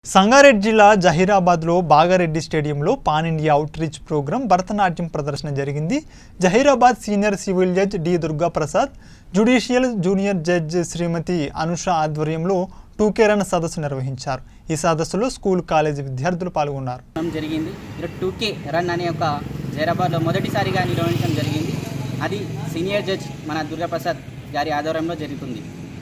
సంగారెడ్డి జిల్లా జహీరాబాద్లో బాగారెడ్డి స్టేడియంలో pan India outreach programme Bharatanatyam ప్రదర్శన జరిగింది Zaheerabad senior civil judge D Durga Prasad judicial junior judge Shrimati Anusha ఆధ్వర్యంలో టూకే రన్ సదస్సు నిర్వహించారు ఈ సదస్సులో స్కూల్ కాలేజీ విద్యార్థులు పాల్గొన్నారు నిర్వహించడం జరిగింది ఇక్కడ టూ కే రన్ అనే ఒక జైరాబాద్లో మొదటిసారిగా నిర్వహించడం జరిగింది అది సీనియర్ జడ్జ్ మన దుర్గాప్రసాద్ గారి ఆధ్వర్యంలో జరుగుతుంది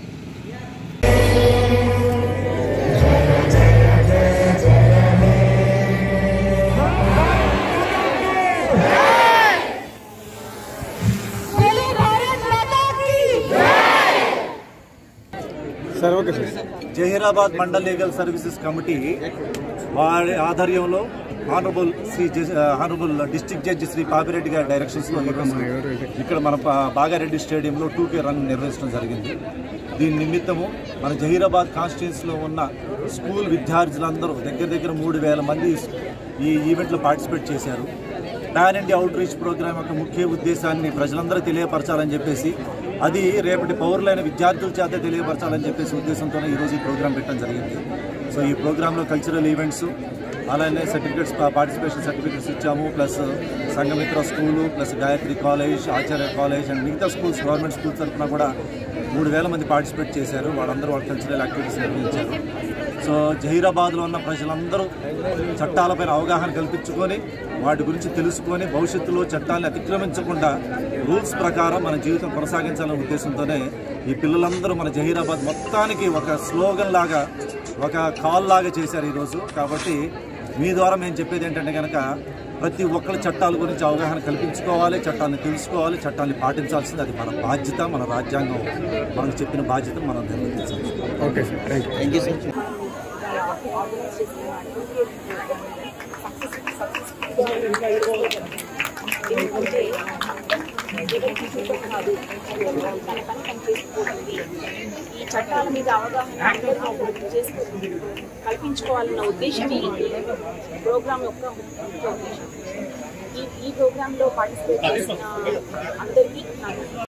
बोले भारत माता की sir okay sir Zaheerabad mandal legal services committee వారి ఆధ్వర్యంలో honourable Shri honourable district judge Shri Papireddy గారి డైరెక్షన్స్ లో ఈరోజు ఇక్కడ మన పా- బాగారెడ్డి స్టేడియంలో టూ కే రన్ నిర్వహించడం జరిగింది దీని నిమిత్తము మన జహీరాబాద్ కాన్స్టిట్యూన్స్ లో ఉన్న స్కూల్ విద్యార్థులందరూ దగ్గర దగ్గర మూడు వేల మంది ఈ ఈవెంట్లో పార్టిసిపేట్ చేశారు pan India outreach programme యొక్క ముఖ్య ఉద్దేశాన్ని ప్రజలందరూ తెలియపరచాలని చెప్పేసి అది రేపటి పౌరులైన విద్యార్థుల చేత తెలియపరచాలని చెప్పేసి ఉద్దేశంతోనే ఈరోజు ఈ ప్రోగ్రామ్ పెట్టడం జరిగింది సో ఈ ప్రోగ్రాంలో కల్చరల్ ఈవెంట్స్ అలానే సర్టిఫికేట్స్ పార్టిసిపేషన్ సర్టిఫికేట్స్ ఇచ్చాము plus Sanghamitra school plus Gayatri college Acharya college and మిగతా స్కూల్స్ గవర్నమెంట్ స్కూల్స్ తరఫున కూడా మూడు వేల మంది పార్టిసిపేట్ చేశారు వాళ్ళందరూ వాళ్ళ కల్చరల్ యాక్టివిటీస్ నిర్వహించారు సో జహీరాబాద్లో ఉన్న ప్రజలందరూ చట్టాలపైన అవగాహన కల్పించుకొని వాటి గురించి తెలుసుకొని భవిష్యత్తులో చట్టాలను అతిక్రమించకుండా రూల్స్ ప్రకారం మన జీవితం కొనసాగించాలనే ఉద్దేశంతోనే ఈ పిల్లలందరూ మన జహీరాబాద్ మొత్తానికి ఒక స్లోగన్ లాగా ఒక కాల్ లాగా చేశారు ఈరోజు కాబట్టి మీ ద్వారా మేము చెప్పేది ఏంటంటే కనుక ప్రతి ఒక్కరి చట్టాల గురించి అవగాహన కల్పించుకోవాలి చట్టాలను తెలుసుకోవాలి చట్టాన్ని పాటించాల్సింది అది మన బాధ్యత మన రాజ్యాంగం మనకు చెప్పిన బాధ్యతను మనం నిర్వర్తించాలి okay sir thank you thank you sir ఈ చట్టాల మీద అవగాహన అందరికీ చేసుకుంటుంది కల్పించుకోవాలన్న ఉద్దేశమే ఈ ప్రోగ్రామ్ యొక్క ముఖ్య ఉద్దేశం ఈ ఈ ప్రోగ్రాంలో పార్టిసిపేట్ చేసిన అందరికీ నా